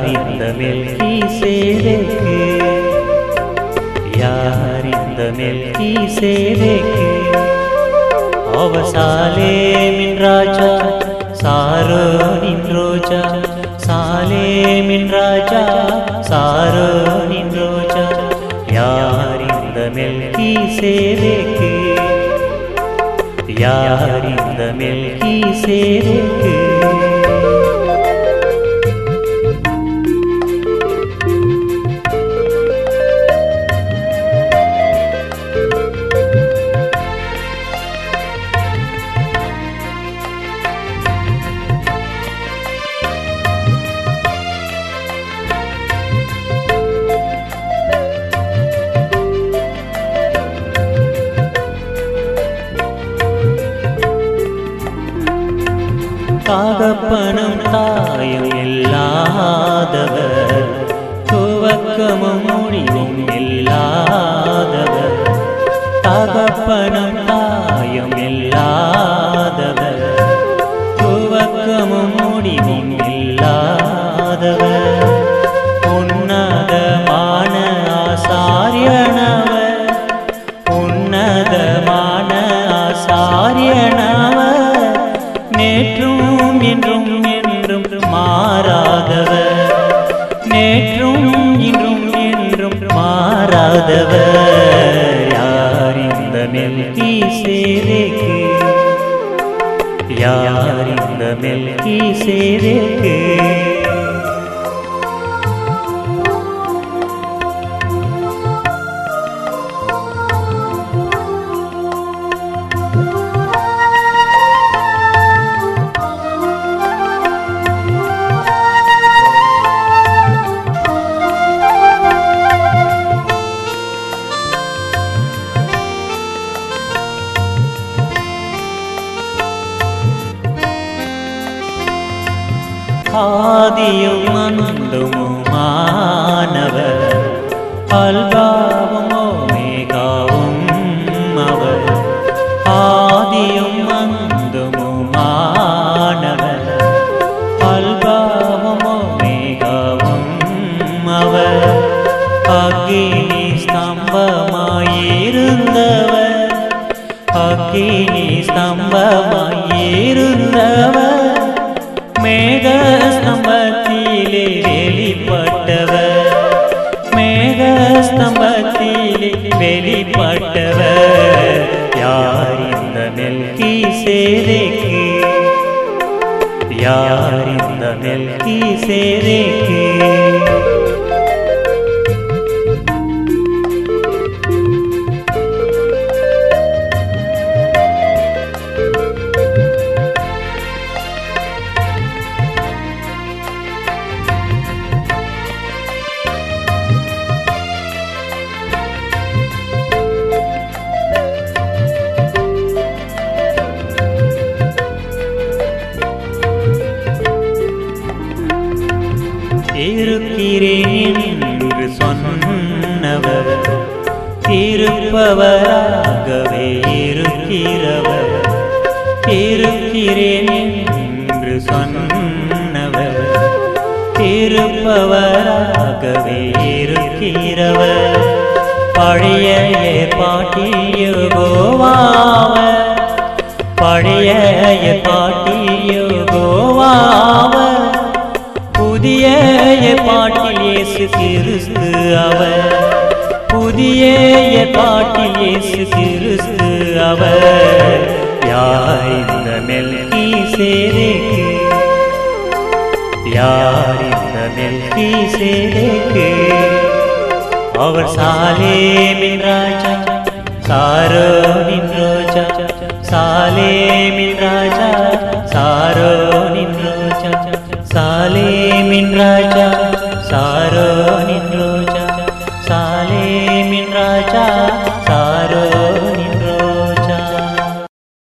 இந்த மெல்கி சேதேக்கு யார் இந்த மெல்கி சேதேக்கு அவ சாலேமின் ராஜா சாரோனின் ரோஜா சாலேமின் ராஜா சாரோனின் ரோஜா யார் இந்த மெல்கி சேதேக்கு யார் இந்த மெல்கி சேதேக்கு தகப்பனும் தாயும் இல்லாதவர் துவக்கமும் முடிவும் இல்லாதவர் தகப்பனும் தாயும் இல்லாதவர் துவக்கமும் முடிவும் இல்லாதவர் உன்னதமான ஆசாரியனவர் உன்னதமான ஆசாரியனவர் நேற்றும் இன்றும் என்றும் மாறாதவர் நேற்றும் இன்றும் என்றும் மாறாதவர் யார் இந்த மெல்கி சேரேக்கு யார் இந்த மெல்கி சேரேக்கு ஆதியும் அந்தமுமானவர் அல்பாவும் ஓமேகாவும் அவர் ஆதியும் அந்தமுமானவர் அல்பாவும் ஓமேகாவும் அவர் அக்கினி ஸ்தம்பமாயிருந்தவர் அக்கினி ஸ்தம்பமாயிருந்தவர் மேக ஸ்தம்பத்திலே வெளிப்பட்டவர் மேக ஸ்தம்பத்திலே வெளிப்பட்டவர் யார் இந்த மெல்கி சேரேக்கு யார் இந்த மெல்கி சேரேக்கு இருக்கிறேன் என்று சொன்னவர் இருப்பவராகவே இருக்கிறவர் இருக்கிறேன் என்று சொன்னவர் இருப்பவராகவே இருக்கிறவர் பழைய ஏற்பாட்டில் கோவாவர் பழைய ஏற்பாட்டில் கோவாவர் புதிய ஏற்பாட்டில் இயேசு கிறிஸ்து அவர் புதிய ஏற்பாட்டில் இயேசு கிறிஸ்து அவர் யார் இந்த மெல்கி சேரேக்கு யார் இந்த மெல்கி சேரேக்கு அவர் சாலேமின் ராஜா சாரோனின் ரோஜா சாலேமின் ராஜா சாரோனின் ரோஜா சாலேமின் ராஜா சாரோனின் ரோஜா சாலேமின் ராஜா சா